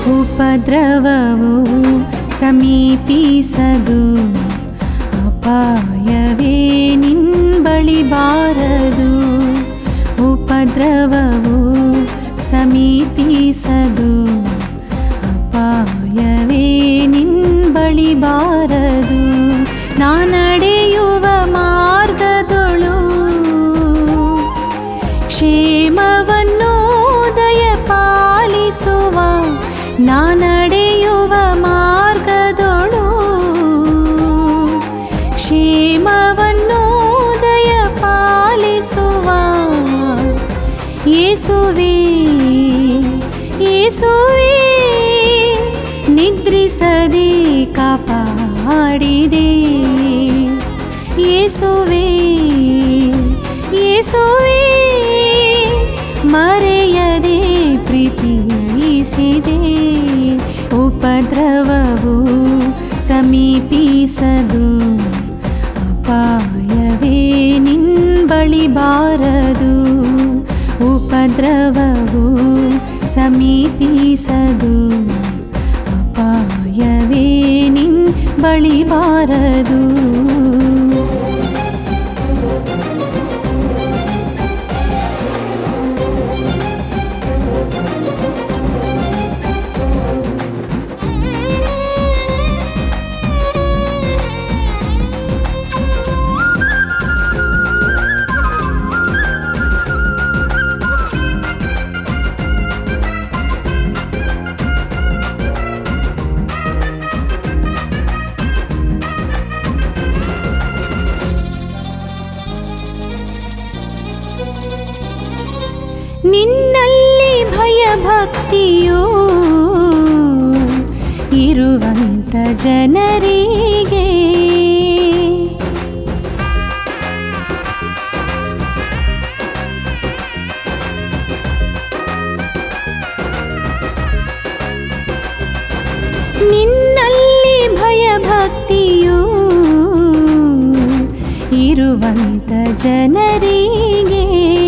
ಉಪದ್ರವವು ಸಮೀಪಿಸದು ಅಪಾಯವೇ ನಿನ್ಬಳಿ ಬಾರದು ಉಪದ್ರವವು ಸಮೀಪಿಸದು ಅಪಾಯವೇ ನಿನ್ಬಳಿ ಬಾರದು ನಾನಡೆಯುವ ಮಾರ್ಗದೊಳು ಕ್ಷೇಮವನ್ನು ದಯ ಪಾಲಿಸುವ ನಾನಡೆಯುವ ಮಾರ್ಗದೊಳು ಕ್ಷೇಮವನ್ನು ದಯ ಪಾಲಿಸುವ ಯೇಸುವೇ ಯೇಸುವೇ ನಿದ್ರಿಸದೆ ಕಾಪಾಡಿದೆ ಯೇಸುವೇ ಯೇಸುವೇ ಮರೆಯದೆ ಪ್ರೀತಿಸಿದೆ ಉಪದ್ರವವು ಸಮೀಪಿಸದು ಅಪಾಯವೇ ನಿನ್ಬಳಿ ಬಾರದು ಉಪದ್ರವವು ಸಮೀಪಿಸದು ಅಪಾಯವೇ ನಿನ್ ಬಳಿ ಬಾರದು ನಿನ್ನಲ್ಲಿ ಭಯಭಕ್ತಿಯೂ ಇರುವಂತ ಜನರಿಗೆ ನಿನ್ನಲ್ಲಿ ಭಯಭಕ್ತಿಯೂ ಇರುವಂತ ಜನರಿಗೆ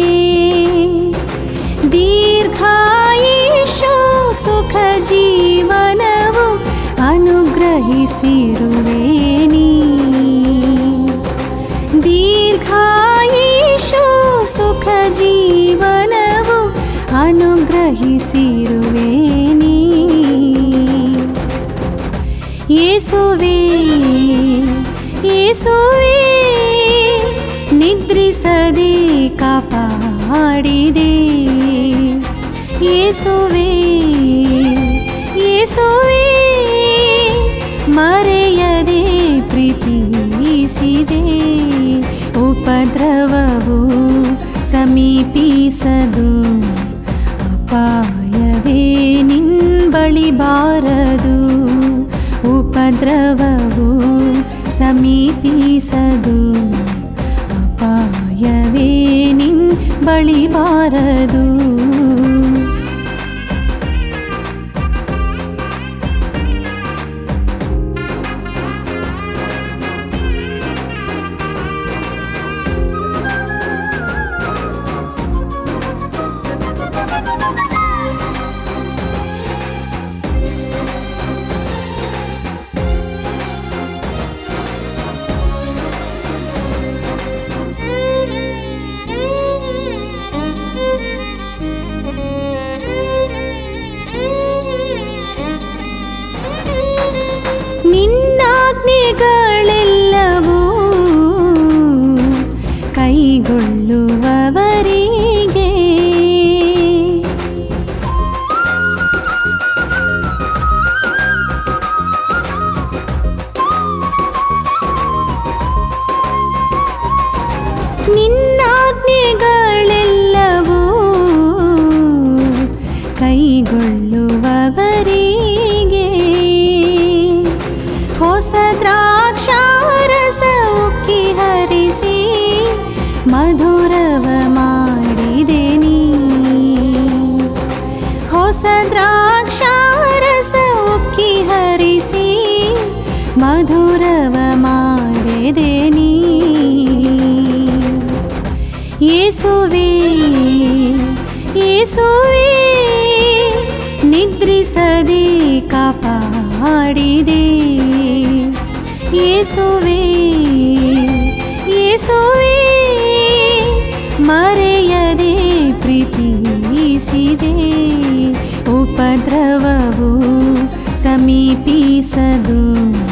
ದೀರ್ಘಾಯುಷು ಸುಖ ಜೀವನವು ಅನುಗ್ರಹಿಸಿರುವೆ ನೀ ದೀರ್ಘಾಯುಷು ಸುಖ ಜೀವನವು ಅನುಗ್ರಹಿಸಿರುವೆ ನೀ ಯೇಸುವೇ ಯೇಸುವೇ ನಿದ್ರಿಸದೆ ಕಾಪಾಡಿದೆ ಯೇಸುವೇ ಯೇಸುವೇ ಮರೆಯದೆ ಪ್ರೀತಿಸಿದೆ ಉಪದ್ರವವು ಸಮೀಪಿಸದು ಅಪಾಯವೇ ನಿನ್ಬಳಿ ಬಾರದು ಉಪದ್ರವವು ಸಮೀಪಿಸದು ಅಪಾಯವೇ ನಿನ್ ಬಳಿ ಬಾರದು ನಿನ್ನಾಜ್ಞೆಗಳೆಲ್ಲವೂ ಕೈಗೊಳ್ಳುವವರಿಗೆ ನಿನ್ನಾಜ್ಞೆಗಳೆಲ್ಲವೂ ಕೈಗೊಳ್ಳುವವರಿಗೆ ಹೊಸ ದ್ರಾಕ್ಷಾರಸ ಉಕ್ಕಿ ಹರಿಸಿ ಮಧುರವ ಮಾಡಿದೆ ನೀ ಹೊಸ ದ್ರಾಕ್ಷಾರಸ ಉಕ್ಕಿ ಹರಿಸಿ ಮಧುರವ ಮಾಡಿದೆ ನೀ ಯೇಸುವೇ ಯೇಸುವೇ ನಿದ್ರಿಸದೆ ಕಾಪಾಡಿದೆ ಯೇಸುವೆ ಯೇಸುವೆ ಮರೆಯದೆ ಪ್ರೀತಿಸಿದೆ ಉಪದ್ರವವು ಸಮೀಪಿಸದು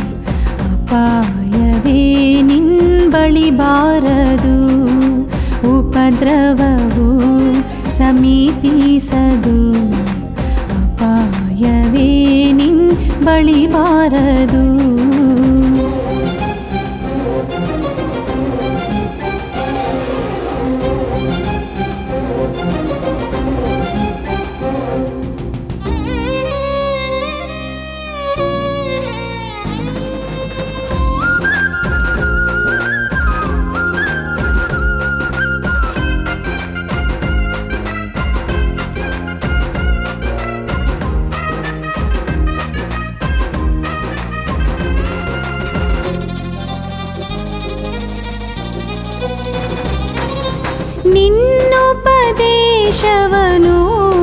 ಅಪಾಯವೇ ನಿನ್ ಬಳಿ ಬಾರದು ಉಪದ್ರವವು ಸಮೀಪಿಸದು ಅಪಾಯವೇ ನಿನ್ ಬಳಿ ಬಾರದು ನಿನ್ನುಪದೇಶವನು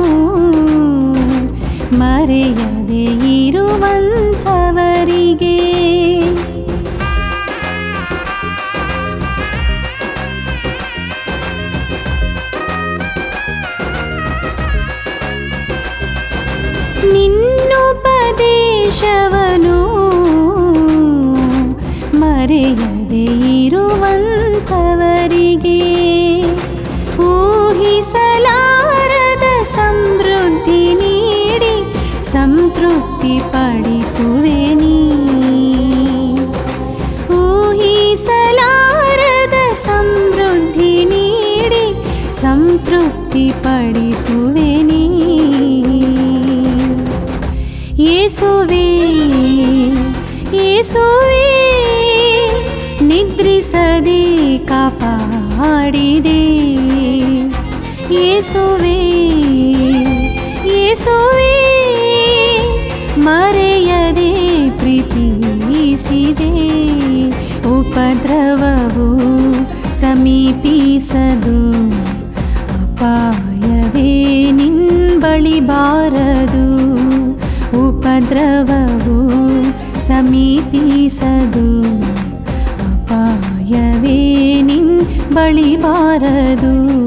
ಮರೆಯದೆ ಇರುವಂಥವರಿಗೆ ನಿನ್ನುಪದೇಶವನು ಮರೆಯದೆ ಇರುವಂಥವರಿಗೆ ಊಹಿಸಲಾರದ ಸಮೃದ್ಧಿ ನೀಡಿ ಸಂತೃಪ್ತಿ ಪಡಿಸುವೆ ನೀ ಊಹಿಸಲಾರದ ಸಮೃದ್ಧಿ ನೀಡಿ ಸಂತೃಪ್ತಿ ಪಡಿಸುವೆ ನೀ ಯೇಸುವೆ ಯೇಸುವೆ ನಿದ್ರಿಸದೆ ಕಾಪಾಡಿದೆ ಯೇಸುವೆ ಯೇಸುವೆ ಮರೆಯದೆ ಪ್ರೀತಿಸಿದೆ ಉಪದ್ರವವು ಸಮೀಪಿಸದು ಅಪಾಯವೇ ನಿನ್ ಬಳಿ ಬಾರದು ಉಪದ್ರವವು ಸಮೀಪಿಸದು ಅಪಾಯವೇ ನಿನ್ ಬಳಿ ಬಾರದು